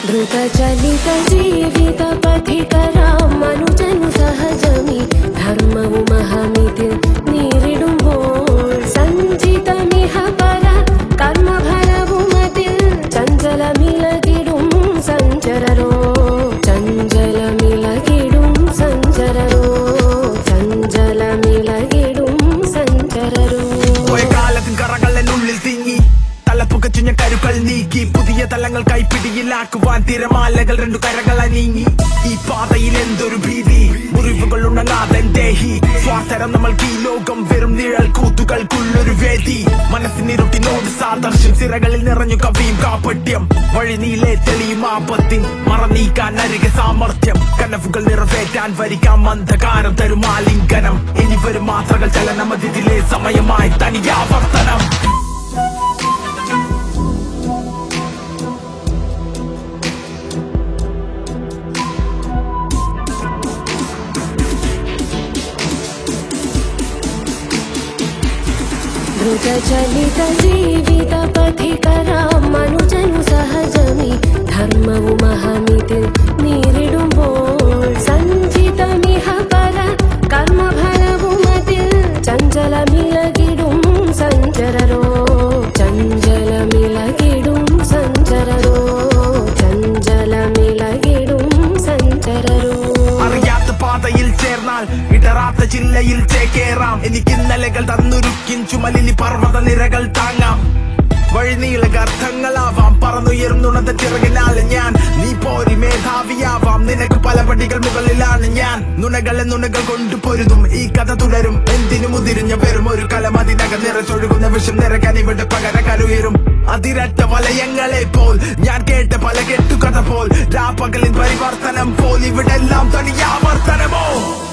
ദ്രുതചലിത ജീവിത പഥികരാം മനുജനു സഹജമി ധർമ്മവും അഹമിതിൽ നേരിടുമ്പോൾ സഞ്ചിതമിഹ പര കർമ്മഫലവും അതിൽ ചഞ്ചലമിളകിടും സഞ്ചരരോ ചഞ്ചലമിളകിടും സഞ്ചരരോ ചഞ്ചലമിളകിടും സഞ്ചരരോ പോയ കാലത്തിൻ കറകൾ എന്നുള്ളിൽ തിങ്ങി തലപ്പുകച്ചു ഞാൻ കരുക്കൾ നീക്കി പുതിയ തലങ്ങൾ കൈപ്പിടിയിലാക്കുവാൻ തിരമാലകൾ രണ്ടു കരകളെ നീങ്ങി ഈ പാതയിൽ എന്തൊരു ഭീതി മുറിവുകൾ ഉണങ്ങാതെ ദേഹി സ്വാതരം നമ്മൾക്ക് ഈ ലോകം വെറും നിഴൽ കൂത്തുകൾക്കുള്ളൊരു വേദി മനസ്സിനിരുട്ടിനോട് സാദർശ്യം സിറകളിൽ നിറഞ്ഞു കവിയും കാപ്പട്യം വഴി നീളെ തെളിയും ആപത്തിൻ മറനീക്കാൻ അരികെ സാമർത്ഥ്യം കനവുകൾ നിറവേറ്റാൻ വരിക്കാം അന്ധകാരം തരും ആലിംഗനം ഇനി വരും മാത്രകൾ ചലനമതിലെ സമയമായി തനിയാവർത്തനം ദ്രുതചലിത ജീവിത പഥികരാം മനുജനു സഹജമി ധർമ്മവും അഹമിതിൽ നേരിടുമ്പോൾ സഞ്ചിതമിഹ പര കർമ്മഫലവും അതിൽ ചഞ്ചലമിളകിടും സഞ്ചരരോ ചഞ്ചലമിളകിടും സഞ്ചരരോ ചഞ്ചലമിളകിടും സഞ്ചരരോ അറിയാത്ത പാതയിൽ ചേർന്നാൽ ഇടറാത്ത ജില്ലയിൽ ചേക്കേറാം എനിക്ക് ഇന്നലകൾ തന്നുരുക്കിൻ ചുമലിനി പർവ്വത നിരകൾ താങ്ങാം വഴിനീളക അർത്ഥങ്ങളാവാം പറന്നുയർന്നുണത ചിറകിനാൽ ഞാൻ നീ പോരി മേധാവിയാവാം നിനക്ക് പല പടികൾ മുകളിലാണ് ഞാൻ നുണകളെ നുണകൾ കൊണ്ട് പൊരുതും ഈ കഥ തുടരും എന്തിനു മുതിരിഞ്ഞ വെറും ഒരു കലം അതിനകം നിറച്ചൊഴുകുന്ന വിഷം നിറക്കാൻ ഇവിടെ പകരകരുയരും അതിരറ്റ വലയങ്ങളെ പോൽ ഞാൻ കേട്ട പല കെട്ടുകഥ പോൽ രാപ്പകലിൻ പരിവർത്തനം പോൽ ഇവിടെ എല്ലാം തനിയാവർത്തനമോ